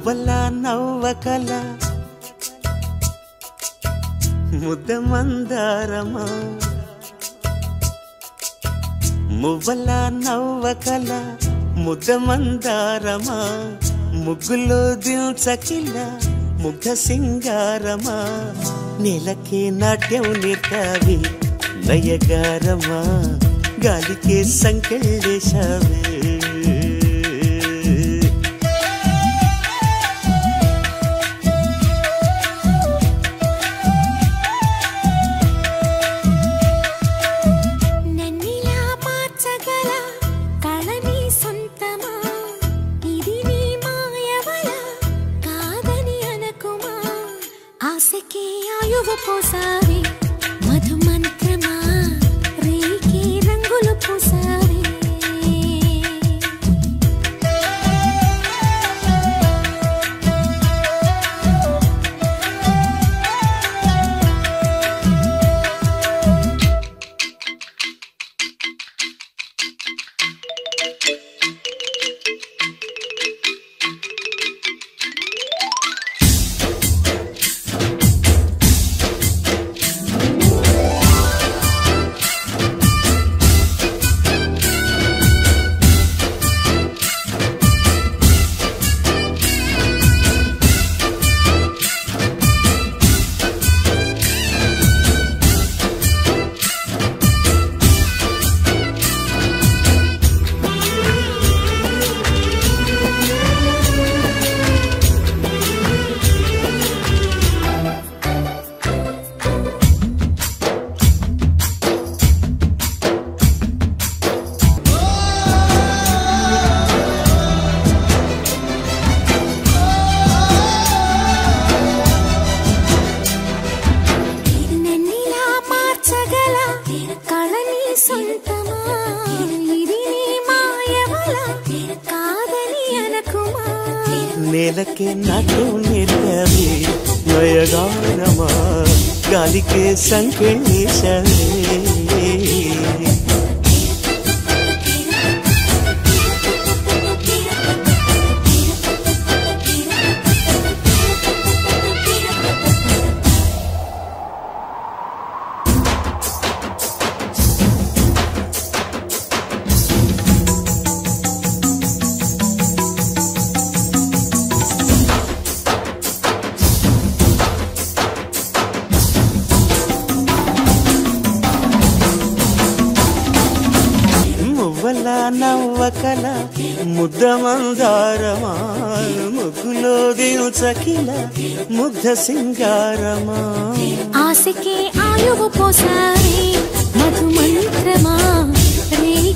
మువ్వల నవ్వకల ముద్ద మందారమా మువ్వల నవ్వకల ముద్ద మందారమా ముగ్గులో దిల్చకిల ముగ్ధ సింగారమా నెలకే నాట్యం నేర్తావి నయగారమా గాలికే సంకెళ్ళేశావే నన్నిలా మార్చగల కళని సొంతమా ఇది నీ మాయవల కాదని అనకుమా ఆశకే ఆయువు పోసావి మధు మంత్రమా రేకి రంగులు పోసావి నన్నిలా మార్చగల కళని సొంతమా ఇది నీ మాయవల కాదని అనకుమా నేలకే నాటు నేర్పవి నయగారమా గాలికే సంకెళ్ళేశావే మువ్వల నవ్వకల ముద్ద మందారమా ముగ్గులో దించకిల ముగ్ధ సింగారమా ఆశకే ఆయువు పోసారి మధు మంత్రమా రే